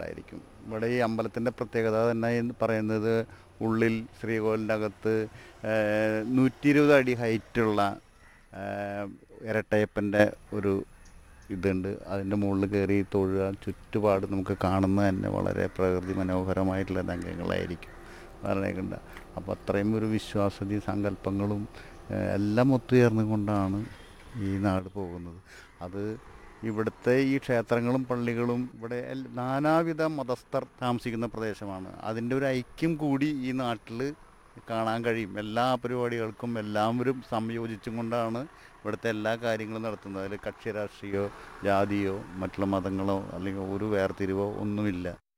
ഉണ്ടായിരിക്കും ഇവിടെ ഈ അമ്പലത്തിൻ്റെ പ്രത്യേകത തന്നെ എന്ന് പറയുന്നത് ഉള്ളിൽ ശ്രീകോവിലിൻ്റെ അകത്ത് നൂറ്റി ഇരുപത് അടി ഹൈറ്റുള്ള ഇരട്ടയപ്പൻ്റെ ഒരു ഇതുണ്ട് അതിൻ്റെ മുകളിൽ കയറി തൊഴുക ചുറ്റുപാട് നമുക്ക് കാണുന്നത് തന്നെ വളരെ പ്രകൃതി മനോഹരമായിട്ടുള്ള രംഗങ്ങളായിരിക്കും പറഞ്ഞേക്കണ്ട അപ്പോൾ അത്രയും ഒരു വിശ്വാസതി സങ്കല്പങ്ങളും ഏഹ്, എല്ലാം ഒത്തുചേർന്നുകൊണ്ടാണ് ഈ നാട് പോകുന്നത് അത് ഇവിടുത്തെ ഈ ക്ഷേത്രങ്ങളും പള്ളികളും ഇവിടെ എൽ- നാനാവിധ മതസ്ഥർ താമസിക്കുന്ന പ്രദേശമാണ് അതിൻ്റെ ഒരു ഐക്യം കൂടി ഈ നാട്ടിൽ കാണാൻ കഴിയും എല്ലാ പരിപാടികൾക്കും എല്ലാവരും സംയോജിച്ചും കൊണ്ടാണ് ഇവിടുത്തെ എല്ലാ കാര്യങ്ങളും നടത്തുന്നത് അതിൽ കക്ഷി രാഷ്ട്രീയമോ ജാതിയോ മറ്റുള്ള മതങ്ങളോ അല്ലെങ്കിൽ ഒരു വേർതിരിവോ ഒന്നുമില്ല